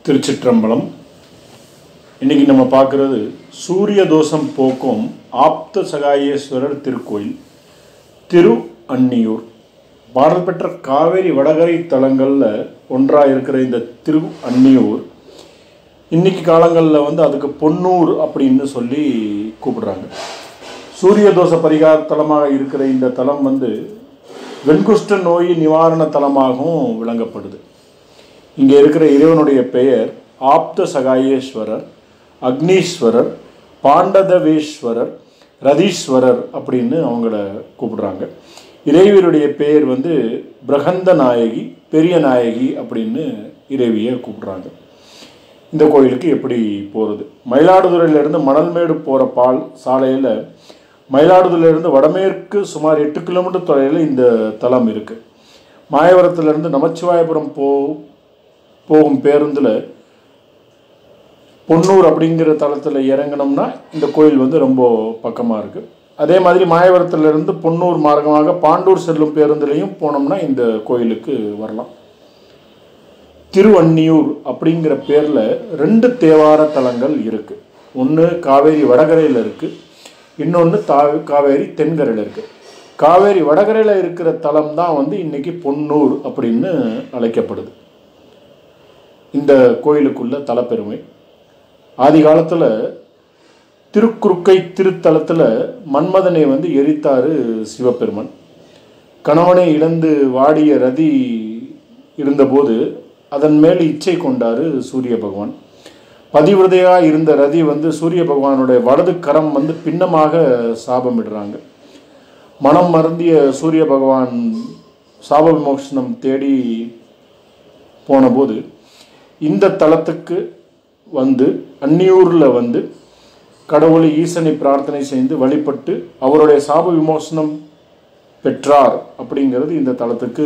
திருச்சிற்றம்பலம் இன்னைக்கு நம்ம பார்க்குறது சூரிய தோஷம் போக்கும் ஆப்த சகாயேஸ்வரர் திருக்கோயில் திரு அன்னியூர் பாடல் பெற்ற காவேரி வடகரை தலங்களில் ஒன்றாக இருக்கிற இந்த திரு அன்னியூர் இன்னைக்கு காலங்களில் வந்து அதுக்கு பொன்னூர் அப்படின்னு சொல்லி கூப்பிடுறாங்க சூரிய தோஷ பரிகார தலமாக இருக்கிற இந்த தலம் வந்து வெண்குஷ்ட நோய் நிவாரண தலமாகவும் விளங்கப்படுது இங்கே இருக்கிற இறைவனுடைய பெயர் ஆப்த சகாயேஸ்வரர் அக்னீஸ்வரர் பாண்டதவேஸ்வரர் ரதீஸ்வரர் அப்படின்னு அவங்கள கூப்பிடுறாங்க இறைவியருடைய பெயர் வந்து பிரகந்த நாயகி பெரிய நாயகி அப்படின்னு இறைவியை கூப்பிடுறாங்க இந்த கோயிலுக்கு எப்படி போகிறது மயிலாடுதுறையிலேருந்து மணல்மேடு போகிற பால் சாலையில் மயிலாடுதுறையிலேருந்து வடமேற்கு சுமார் எட்டு கிலோமீட்டர் தொலைவில் இந்த தலம் இருக்குது மாயவரத்துலேருந்து நமச்சிவாயபுரம் போ போகும் பேருந்தில் பொன்னூர் அப்படிங்கிற தளத்தில் இறங்கினோம்னா இந்த கோயில் வந்து ரொம்ப பக்கமாக இருக்குது அதே மாதிரி மாயவரத்துலேருந்து பொன்னூர் மார்க்கமாக பாண்டூர் செல்லும் பேருந்துலையும் போனோம்னா இந்த கோயிலுக்கு வரலாம் திருவன்னியூர் அப்படிங்கிற பேரில் ரெண்டு தேவார தலங்கள் இருக்குது ஒன்று காவேரி வடகரையில் இருக்குது இன்னொன்று தா காவேரி தென்கரையில் இருக்குது காவேரி வடகரையில் இருக்கிற தலம் தான் வந்து இன்றைக்கி பொன்னூர் அப்படின்னு அழைக்கப்படுது இந்த கோயிலுக்குள்ள தலப்பெருமை ஆதி காலத்தில் திருக்குறுக்கை திருத்தலத்தில் மன்மதனை வந்து எரித்தாரு சிவபெருமன் கணவனை இழந்து வாடிய ரதி இருந்தபோது அதன் மேல் இச்சை கொண்டாரு சூரிய பகவான் பதிவிரதையாக இருந்த ரதி வந்து சூரிய பகவானுடைய வலது கரம் வந்து பின்னமாக சாபமிடுறாங்க மனம் மருந்திய சூரிய பகவான் சாப விமோசனம் தேடி போனபோது இந்த தலத்துக்கு வந்து அந்நியூரில் வந்து கடவுள் ஈசனை பிரார்த்தனை செய்து வழிபட்டு அவருடைய சாப விமோசனம் பெற்றார் அப்படிங்கிறது இந்த தலத்துக்கு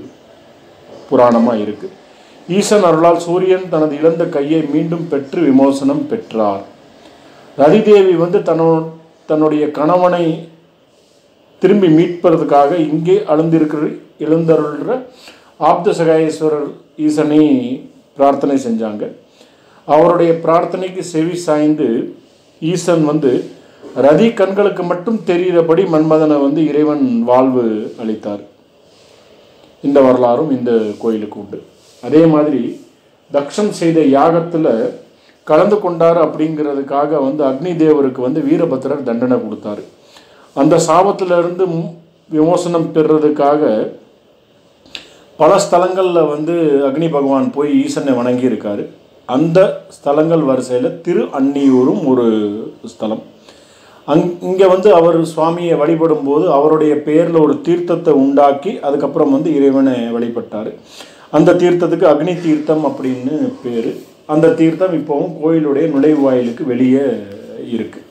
புராணமாக இருக்குது ஈசன் அருளால் சூரியன் தனது இழந்த கையை மீண்டும் பெற்று விமோசனம் பெற்றார் ரதிதேவி வந்து தன்னோ தன்னுடைய கணவனை திரும்பி மீட்பதற்காக இங்கே அழுந்திருக்கிற எழுந்தருள்ற ஆப்த சகாயேஸ்வரர் ஈசனை பிரார்த்தனை செஞ்சாங்க அவருடைய பிரார்த்தனைக்கு செவி சாய்ந்து ஈசன் வந்து ரதி கண்களுக்கு மட்டும் தெரிகிறபடி மன்மதனை வந்து இறைவன் வாழ்வு அளித்தார் இந்த வரலாறும் இந்த கோயிலுக்கு உண்டு அதே மாதிரி தக்ஷன் செய்த யாகத்தில் கலந்து கொண்டார் அப்படிங்கிறதுக்காக வந்து அக்னி தேவருக்கு வந்து வீரபத்திரர் தண்டனை கொடுத்தாரு அந்த சாபத்திலிருந்து விமோசனம் பெறுறதுக்காக பல ஸ்தலங்களில் வந்து அக்னி பகவான் போய் ஈசனை வணங்கி இருக்காரு அந்த ஸ்தலங்கள் வரிசையில் திரு அன்னியூரும் ஒரு ஸ்தலம் அங் இங்கே வந்து அவர் சுவாமியை வழிபடும் போது அவருடைய பெயரில் ஒரு தீர்த்தத்தை உண்டாக்கி அதுக்கப்புறம் வந்து இறைவனை வழிபட்டார் அந்த தீர்த்தத்துக்கு அக்னி தீர்த்தம் அப்படின்னு பேர் அந்த தீர்த்தம் இப்போவும் கோயிலுடைய நுழைவாயிலுக்கு வெளியே இருக்குது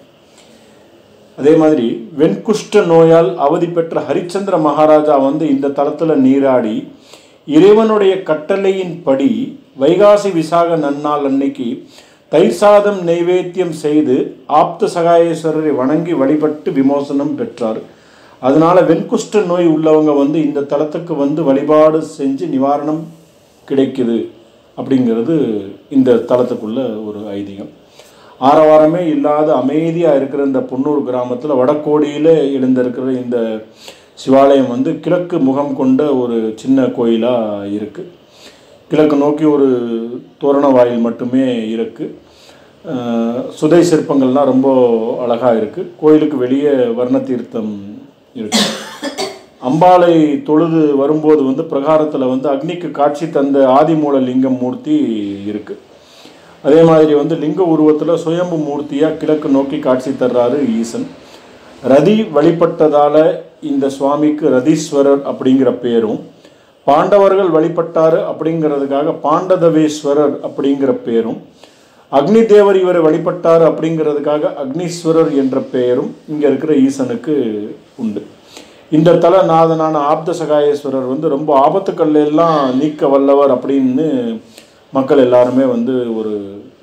அதே மாதிரி வெண்குஷ்ட நோயால் அவதி பெற்ற ஹரிச்சந்திர மகாராஜா வந்து இந்த தளத்தில் நீராடி இறைவனுடைய கட்டளையின்படி வைகாசி விசாக நன்னாள் அன்னைக்கு தயிர் சாதம் நைவேத்தியம் செய்து ஆப்த சகாயேஸ்வரரை வணங்கி வழிபட்டு விமோசனம் பெற்றார் அதனால வெண்குஷ்ட நோய் உள்ளவங்க வந்து இந்த தலத்துக்கு வந்து வழிபாடு செஞ்சு நிவாரணம் கிடைக்குது அப்படிங்கிறது இந்த தலத்துக்குள்ள ஒரு ஐதீகம் ஆரவாரமே இல்லாத அமைதியாக இருக்கிற இந்த பொன்னூர் கிராமத்தில் வடக்கோடியில் எழுந்திருக்கிற இந்த சிவாலயம் வந்து கிழக்கு முகம் கொண்ட ஒரு சின்ன கோயிலாக இருக்குது கிழக்கு நோக்கி ஒரு தோரண வாயில் மட்டுமே இருக்குது சுதை சிற்பங்கள்லாம் ரொம்ப அழகாக இருக்குது கோயிலுக்கு வெளியே வர்ண தீர்த்தம் இருக்குது அம்பாளை தொழுது வரும்போது வந்து பிரகாரத்தில் வந்து அக்னிக்கு காட்சி தந்த ஆதிமூல லிங்கம் மூர்த்தி இருக்குது அதே மாதிரி வந்து லிங்க உருவத்தில் சுயம்பு மூர்த்தியாக கிழக்கு நோக்கி காட்சி தர்றாரு ஈசன் ரதி வழிபட்டதால் இந்த சுவாமிக்கு ரதீஸ்வரர் அப்படிங்கிற பேரும் பாண்டவர்கள் வழிபட்டார் அப்படிங்கிறதுக்காக பாண்டதவேஸ்வரர் அப்படிங்கிற பேரும் அக்னி தேவர் இவரை வழிபட்டார் அப்படிங்கிறதுக்காக அக்னீஸ்வரர் என்ற பெயரும் இங்கே இருக்கிற ஈசனுக்கு உண்டு இந்த தல நாதனான ஆப்த சகாயேஸ்வரர் வந்து ரொம்ப ஆபத்துக்கள் எல்லாம் நீக்க வல்லவர் அப்படின்னு மக்கள் எல்லாருமே வந்து ஒரு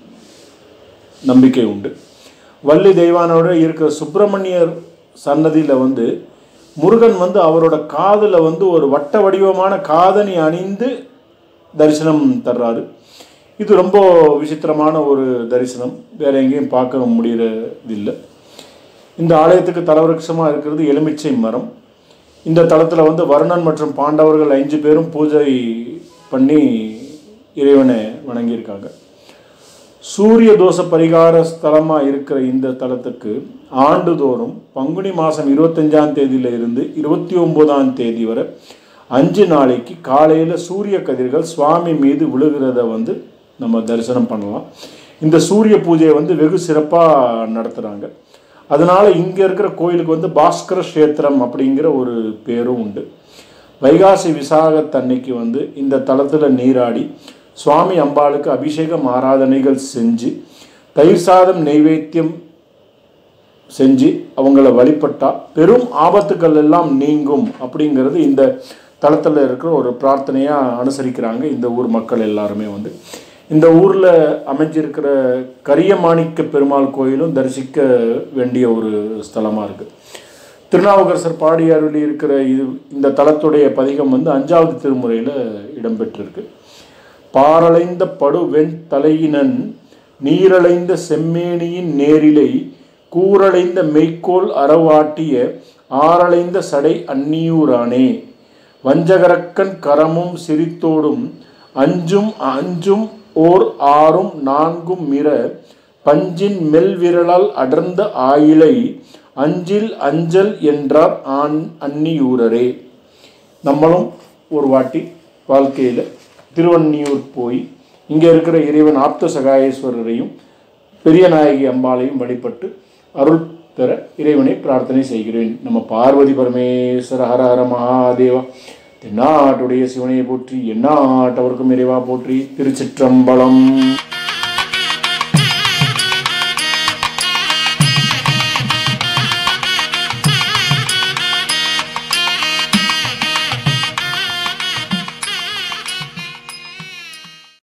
நம்பிக்கை உண்டு வள்ளி தெய்வானோட இருக்கிற சுப்பிரமணியர் சன்னதியில் வந்து முருகன் வந்து அவரோட காதில் வந்து ஒரு வட்ட வடிவமான காதணி அணிந்து தரிசனம் தர்றாரு இது ரொம்ப விசித்திரமான ஒரு தரிசனம் வேற எங்கேயும் பார்க்க முடியறதில்லை இந்த ஆலயத்துக்கு தலவிருட்சமாக இருக்கிறது எலுமிச்சை மரம் இந்த தளத்தில் வந்து வருணன் மற்றும் பாண்டவர்கள் ஐந்து பேரும் பூஜை பண்ணி இறைவனை வணங்கியிருக்காங்க சூரிய தோஷ பரிகார ஸ்தலமாக இருக்கிற இந்த தலத்துக்கு ஆண்டுதோறும் பங்குனி மாதம் இருபத்தஞ்சாம் தேதியில இருந்து இருபத்தி ஒம்போதாம் தேதி வரை அஞ்சு நாளைக்கு காலையில் சூரிய கதிர்கள் சுவாமி மீது விழுகிறத வந்து நம்ம தரிசனம் பண்ணலாம் இந்த சூரிய பூஜையை வந்து வெகு சிறப்பாக நடத்துகிறாங்க அதனால இங்கே இருக்கிற கோயிலுக்கு வந்து பாஸ்கர கஷேத்திரம் அப்படிங்கிற ஒரு பேரும் உண்டு வைகாசி விசாகத்தன்னைக்கு வந்து இந்த தலத்தில் நீராடி சுவாமி அம்பாளுக்கு அபிஷேகம் ஆராதனைகள் செஞ்சு தயிர் சாதம் நெய்வேத்தியம் செஞ்சு அவங்கள வழிபட்டா பெரும் ஆபத்துக்கள் எல்லாம் நீங்கும் அப்படிங்கிறது இந்த தளத்தில் இருக்கிற ஒரு பிரார்த்தனையாக அனுசரிக்கிறாங்க இந்த ஊர் மக்கள் எல்லாருமே வந்து இந்த ஊரில் அமைஞ்சிருக்கிற கரியமாணிக்க பெருமாள் கோயிலும் தரிசிக்க வேண்டிய ஒரு ஸ்தலமாக இருக்குது திருநாவுக்கரசர் பாடி அருளி இருக்கிற இது இந்த தலத்துடைய பதிகம் வந்து அஞ்சாவது திருமுறையில் இடம்பெற்றிருக்கு பாரளைந்த படு வெண் தலையினன் நீரளைந்த செம்மேனியின் நேரிலை கூரளைந்த மெய்க்கோல் அறவாட்டிய ஆரளைந்த சடை அந்நியூரானே வஞ்சகரக்கன் கரமும் சிரித்தோடும் அஞ்சும் அஞ்சும் ஓர் ஆறும் நான்கும் மிர பஞ்சின் மெல்விரலால் அடர்ந்த ஆயிலை அஞ்சில் அஞ்சல் என்றார் ஆண் அந்நியூரரே நம்மளும் ஒரு வாட்டி வாழ்க்கையில் திருவன்னியூர் போய் இங்கே இருக்கிற இறைவன் ஆப்த சகாயேஸ்வரரையும் பெரிய நாயகி அம்பாளையும் வழிபட்டு அருள் பெற இறைவனை பிரார்த்தனை செய்கிறேன் நம்ம பார்வதி பரமேஸ்வர ஹர ஹர மகாதேவா தென்னாட்டுடைய சிவனையை போற்றி எந்நாட்டவர்க்கும் இறைவா போற்றி திருச்சிற்றம்பலம்